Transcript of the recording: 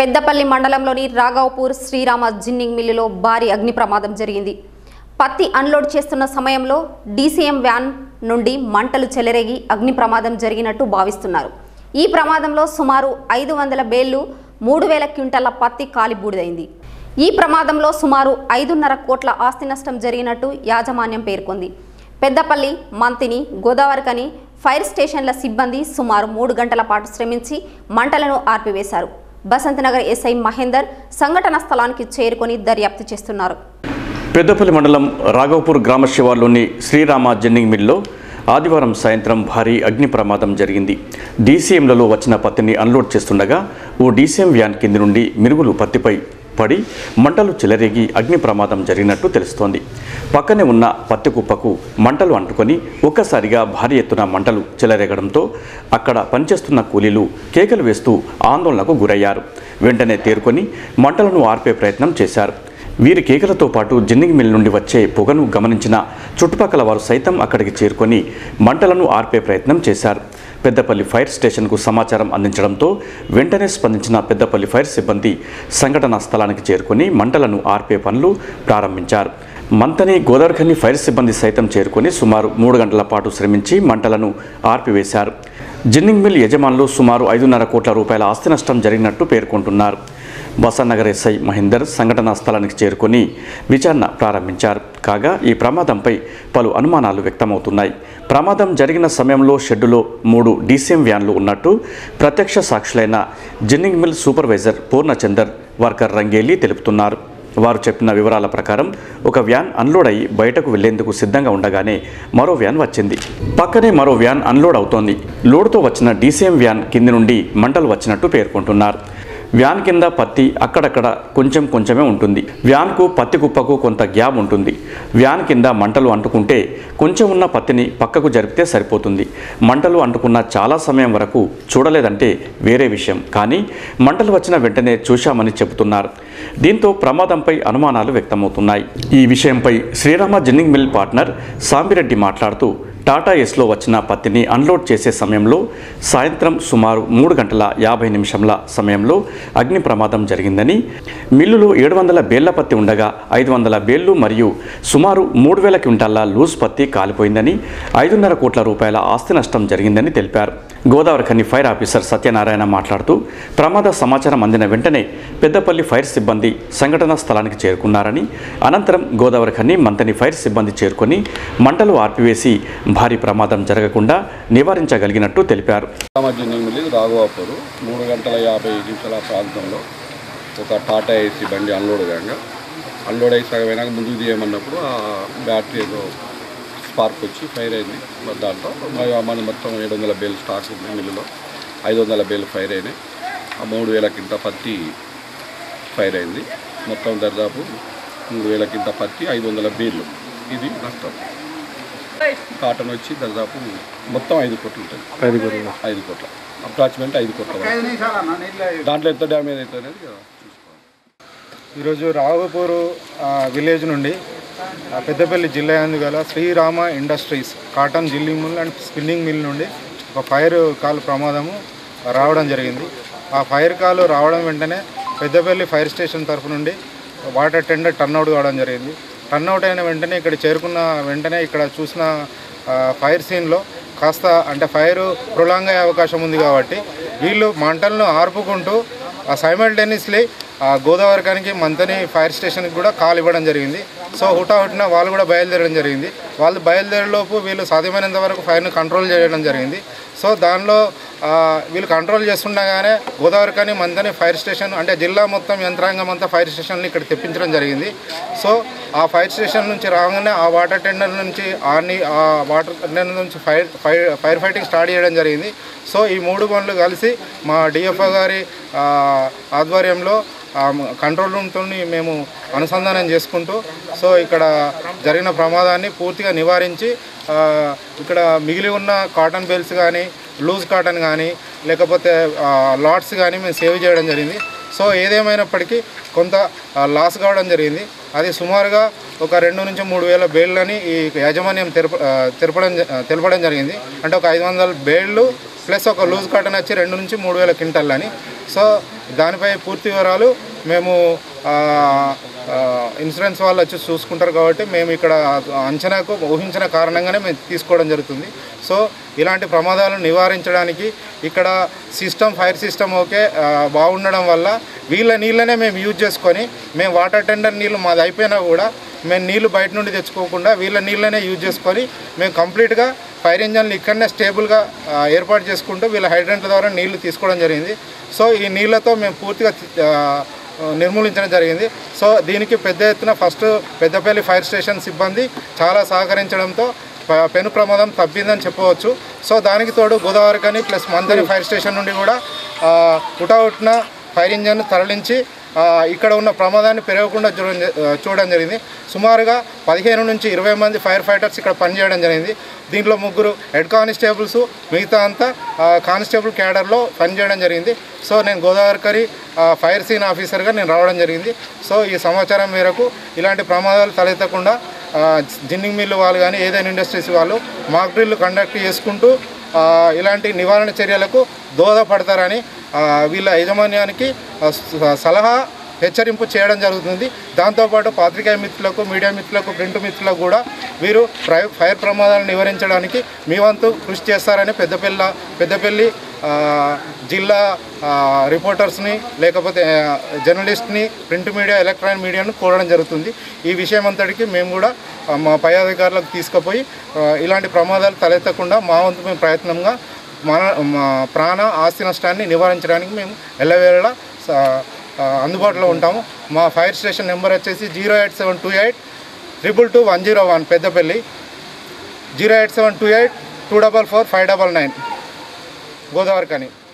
పెద్దపల్లి మండలంలోని రాఘవపూర్ శ్రీరామ జిన్నింగ్ మిల్లులో భారీ అగ్ని ప్రమాదం జరిగింది పత్తి అన్లోడ్ చేస్తున్న సమయంలో డీసీఎం వ్యాన్ నుండి మంటలు చెలరేగి అగ్ని ప్రమాదం జరిగినట్టు భావిస్తున్నారు ఈ ప్రమాదంలో సుమారు ఐదు వందల బేళ్లు మూడు వేల క్వింటాల పత్తి కాలి బూడిదైంది ఈ ప్రమాదంలో సుమారు ఐదున్నర కోట్ల ఆస్తి నష్టం జరిగినట్టు యాజమాన్యం పేర్కొంది పెద్దపల్లి మంతిని గోదావరికని ఫైర్ స్టేషన్ల సిబ్బంది సుమారు మూడు గంటల పాటు శ్రమించి మంటలను ఆర్పివేశారు బసంతనగర్ ఎస్ఐ మహేందర్ సంఘటన స్థలానికి చేరుకొని దర్యాప్తు చేస్తున్నారు పెద్దపల్లి మండలం రాఘవపూర్ గ్రామ శివార్లోని శ్రీరామ జెన్నింగ్ మిల్లో ఆదివారం సాయంత్రం భారీ అగ్ని ప్రమాదం జరిగింది డీసీఎంలలో వచ్చిన పత్తిని అన్లోడ్ చేస్తుండగా ఓ డీసీఎం వ్యాన్ కింది నుండి మిరుగులు పత్తిపై పడి మంటలు చెలరేగి అగ్ని ప్రమాదం జరిగినట్టు తెలుస్తోంది పక్కనే ఉన్న పత్తి కుప్పకు మంటలు అంటుకొని ఒక్కసారిగా భారీ ఎత్తున మంటలు చెలరేగడంతో అక్కడ పనిచేస్తున్న కూలీలు కేకలు వేస్తూ ఆందోళనకు గురయ్యారు వెంటనే తేరుకొని మంటలను ఆర్పే ప్రయత్నం చేశారు వీరి కేకలతో పాటు జిన్నింగ్ మిల్ నుండి వచ్చే పొగను గమనించిన చుట్టుపక్కల వారు సైతం అక్కడికి చేరుకొని మంటలను ఆర్పే ప్రయత్నం చేశారు పెద్దపల్లి ఫైర్ స్టేషన్కు సమాచారం అందించడంతో వెంటనే స్పందించిన పెద్దపల్లి ఫైర్ సిబ్బంది సంఘటనా స్థలానికి చేరుకొని మంటలను ఆర్పే పనులు ప్రారంభించారు మంతని గోదావరిఖని ఫైర్ సిబ్బంది సైతం చేరుకొని సుమారు మూడు గంటల పాటు శ్రమించి మంటలను ఆర్పివేశారు జిన్నింగ్ మిల్ యజమానులు సుమారు ఐదున్నర కోట్ల రూపాయల ఆస్తి నష్టం జరిగినట్టు పేర్కొంటున్నారు బసన్నగర్ ఎస్ఐ మహేందర్ సంఘటనా స్థలానికి చేరుకొని విచారణ ప్రారంభించారు కాగా ఈ ప్రమాదంపై పలు అనుమానాలు వ్యక్తమవుతున్నాయి ప్రమాదం జరిగిన సమయంలో షెడ్డులో మూడు డీసీఎం వ్యాన్లు ఉన్నట్టు ప్రత్యక్ష సాక్షులైన ginning mill supervisor Purnachander worker Rangeli తెలుపుతున్నారు వారు చెప్పిన వివరాల ప్రకారం ఒక వ్యాన్ అన్లోడ్ అయ్యి బయటకు వెళ్లేందుకు సిద్ధంగా ఉండగానే మరో వ్యాన్ వచ్చింది పక్కనే మరో వ్యాన్ అన్లోడ్ అవుతోంది లోడ్తో వచ్చిన డీసీఎం వ్యాన్ కింది నుండి మంటలు వచ్చినట్టు పేర్కొంటున్నారు వ్యాన్ కింద పత్తి అక్కడక్కడ కొంచెం కొంచెమే ఉంటుంది వ్యాన్కు పత్తి కుప్పకు కొంత గ్యాప్ ఉంటుంది వ్యాన్ కింద మంటలు అంటుకుంటే కొంచెం ఉన్న పత్తిని పక్కకు జరిపితే సరిపోతుంది మంటలు అంటుకున్న చాలా సమయం వరకు చూడలేదంటే వేరే విషయం కానీ మంటలు వచ్చిన వెంటనే చూశామని చెబుతున్నారు దీంతో ప్రమాదంపై అనుమానాలు వ్యక్తమవుతున్నాయి ఈ విషయంపై Srirama ginning mill partner Sambireddy మాట్లాడుతూ టాటా ఎస్లో వచ్చిన పత్తిని అన్లోడ్ చేసే సమయంలో సాయంత్రం సుమారు మూడు గంటల యాభై నిమిషంల సమయంలో అగ్ని ప్రమాదం జరిగిందని మిల్లులో ఏడు వందల బేళ్ల పత్తి ఉండగా ఐదు వందల బేళ్లు మరియు సుమారు మూడు వేల క్వింటాల లూజ్ పత్తి కాలిపోయిందని ఐదున్నర కోట్ల రూపాయల ఆస్తి నష్టం జరిగిందని తెలిపారు Godavarikhani fire officer Satyanarayana మాట్లాడుతూ ప్రమాద సమాచారం అందిన వెంటనే పెద్దపల్లి ఫైర్ సిబ్బంది సంఘటనా స్థలానికి చేరుకున్నారని అనంతరం గోదావరి ఖని మంతని ఫైర్ సిబ్బంది చేరుకొని మంటలు ఆర్పివేసి భారీ ప్రమాదం జరగకుండా నివారించగలిగినట్టు తెలిపారు రామజన్యమిల్లి రాఘవాపూరు మూడు గంటల యాభై నిమిషాల ప్రాంతంలో ఒక టాటా ఏసీ బండి అన్లోడ్ కాగా అన్లోడ్ అయ్యి సగమైనాక ముందుకు తీయమన్నప్పుడు ఆ బ్యాటరీ ఏదో స్పార్క్ వచ్చి ఫైర్ అయింది మరి దాంట్లో మరి మన మొత్తం ఏడు వందల బేలు స్టాక్ ఉంది మిల్లులో ఐదు వందల బేలు ఫైర్ అయినాయి ఆ మూడు వేల కింద పత్తి ఫైర్ అయింది మొత్తం దరిదాపు మూడు వేల కింద పత్తి ఐదు వందల బేళ్ళు ఇది నష్టం కాటన్ వచ్చి దాదాపు మొత్తం ఐదు కోట్లు ఉంటుంది ఐదు కోట్లు ఐదు కోట్ల అప్రాక్సిమేట్ ఐదు కోట్ల వరకు. దాంట్లో ఎంత డ్యామేజ్ అవుతుంది అనేది కదా చూసుకోవాలి ఈరోజు రాఘపూరు ఆ, విలేజ్ నుండి ఆ, పెద్దపల్లి జిల్లా యందు గల Srirama industries cotton ginning mill and spinning mill నుండి ఒక ఫైర్ కాల్ ప్రమాదము రావడం జరిగింది ఆ ఫైర్ కాల్ రావడం వెంటనే పెద్దపల్లి ఫైర్ స్టేషన్ తరఫు నుండి వాటర్ టెండర్ టర్న్అవుట్ కావడం జరిగింది టర్న్అవుట్ అయిన వెంటనే ఇక్కడ చేరుకున్న వెంటనే ఇక్కడ చూసిన ఆ, ఫైర్ సీన్లో కాస్త అంటే ఫైర్ ప్రొలాంగ్ అయ్యే అవకాశం ఉంది కాబట్టి వీళ్ళు మంటలను ఆర్పుకుంటూ సైమల్టేనియస్లీ గోదావరి కానికి మంతని ఫైర్ స్టేషన్కి కూడా కాల్ ఇవ్వడం జరిగింది సో హుటాహుటిన వాళ్ళు కూడా బయలుదేరడం జరిగింది వాళ్ళు బయలుదేరేలోపు వీళ్ళు సాధ్యమైనంత వరకు ఫైర్ను కంట్రోల్ చేయడం జరిగింది సో దానిలో ఆ, వీళ్ళు కంట్రోల్ చేస్తుండగానే గోదావరి కానీ మంతని ఫైర్ స్టేషన్ అంటే జిల్లా మొత్తం యంత్రాంగం అంతా ఫైర్ స్టేషన్లు ఇక్కడ తెప్పించడం జరిగింది సో ఆ ఫైర్ స్టేషన్ నుంచి రాగానే ఆ వాటర్ టెండర్ నుంచి ఆ నీ ఆ వాటర్ టెండర్ నుంచి fire fire fire fighting start చేయడం జరిగింది సో ఈ మూడు పనులు కలిసి మా డిఎఫ్ఓ గారి ఆ, ఆధ్వర్యంలో ఆ కంట్రోల్ రూమ్తో మేము అనుసంధానం చేసుకుంటూ సో ఇక్కడ జరిగిన ప్రమాదాన్ని పూర్తిగా నివారించి ఆ, ఇక్కడ మిగిలి ఉన్న కాటన్ బెల్స్ కానీ లూజ్ కాటన్ కానీ లేకపోతే ఆ, లాట్స్ కానీ మేము సేవ్ చేయడం జరిగింది సో ఏదేమైనప్పటికీ కొంత ఆ, లాస్ కావడం జరిగింది అది సుమారుగా ఒక రెండు నుంచి మూడు వేల బేళ్ళని ఈ యాజమాన్యం తెరప ఆ, తెలపడం జ- ఆ, తెలపడం జరిగింది అంటే ఒక ఐదు వందల బేళ్ళు ప్లస్ ఒక లూజ్ కాటన్ వచ్చి రెండు నుంచి మూడు వేల క్వింటల్ అని సో దానిపై పూర్తి వివరాలు మేము ఆ, ఆ, ఇన్సూరెన్స్ వాళ్ళు వచ్చి చూసుకుంటారు కాబట్టి మేము ఇక్కడ అంచనాకు ఊహించిన కారణంగానే మేము తీసుకోవడం జరుగుతుంది సో ఇలాంటి ప్రమాదాలను నివారించడానికి ఇక్కడ సిస్టమ్ ఫైర్ సిస్టమ్ ఓకే ఆ, బాగుండడం వల్ల వీళ్ళ నీళ్ళనే మేము యూజ్ చేసుకొని మేము వాటర్ టెండర్ నీళ్ళు మాది అయిపోయినా కూడా మేము నీళ్లు బయట నుండి తెచ్చుకోకుండా వీళ్ళ నీళ్ళనే యూజ్ చేసుకొని మేము కంప్లీట్గా ఫైర్ ఇంజన్లు ఇక్కడనే స్టేబుల్గా ఆ, ఏర్పాటు చేసుకుంటూ వీళ్ళ హైడ్రెంట్ల ద్వారా నీళ్లు తీసుకోవడం జరిగింది సో ఈ నీళ్ళతో మేము పూర్తిగా ఆ, నిర్మూలించడం జరిగింది సో దీనికి పెద్ద ఎత్తున ఫస్ట్ పెద్దపల్లి ఫైర్ స్టేషన్ సిబ్బంది చాలా సహకరించడంతో ప- పెను ప్రమాదం తప్పిందని చెప్పవచ్చు సో దానికి తోడు గోదావరి కానీ ప్లస్ మందరి ఫైర్ స్టేషన్ నుండి కూడా ఆ, హుటాహుటిన ఫైర్ ఇంజన్ తరలించి ఆ, ఇక్కడ ఉన్న ప్రమాదాన్ని పెరగకుండా చూడడం జ- ఆ, చూడడం జరిగింది సుమారుగా పదిహేను నుంచి ఇరవై మంది ఫైర్ ఫైటర్స్ ఇక్కడ పనిచేయడం జరిగింది దీంట్లో ముగ్గురు హెడ్ కానిస్టేబుల్స్ మిగతా అంతా ఆ, కానిస్టేబుల్ క్యాడర్లో పనిచేయడం జరిగింది సో నేను గోదావరికరి ఆ, ఫైర్ సీన్ ఆఫీసర్గా నేను రావడం జరిగింది సో ఈ సమాచారం మేరకు ఇలాంటి ప్రమాదాలు తలెత్తకుండా ఆ, జిన్నింగ్ మిల్లు వాళ్ళు కానీ ఏదైనా ఇండస్ట్రీస్ వాళ్ళు మాక్ డ్రిల్ కండక్ట్ చేసుకుంటూ ఆ, ఇలాంటి నివారణ చర్యలకు దోహదపడతారని ఆ, వీళ్ళ యాజమాన్యానికి ఆ, స- సలహా హెచ్చరింపు చేయడం జరుగుతుంది దాంతోపాటు పాత్రికేయ మిత్రులకు మీడియా మిత్రులకు ప్రింట్ మిత్రులకు కూడా వీరు ప్రై ఫైర్ ప్రమాదాలను నివారించడానికి మీ వంతు కృషి చేస్తారని పెద్దపల్లి పెద్దపల్లి ఆ, జిల్లా ఆ, రిపోర్టర్స్ని లేకపోతే ఆ, జర్నలిస్ట్ని ప్రింట్ మీడియా ఎలక్ట్రానిక్ మీడియాను కోరడం జరుగుతుంది ఈ విషయం అంతటికి మేము కూడా ఆ, మా పై అధికారులకు తీసుకుపోయి ఆ, ఇలాంటి ప్రమాదాలు తలెత్తకుండా మా వంతు మేము ప్రయత్నంగా మన మా ప్రాణ ఆస్తి నష్టాన్ని నివారించడానికి మేము ఎల్లవేళలా స- ఆ, అందుబాటులో ఉంటాము మా ఫైర్ స్టేషన్ నెంబర్ వచ్చేసి zero eight seven two eight triple two one zero one Peddapalli zero eight seven two eight two double four five double nine Godavari కని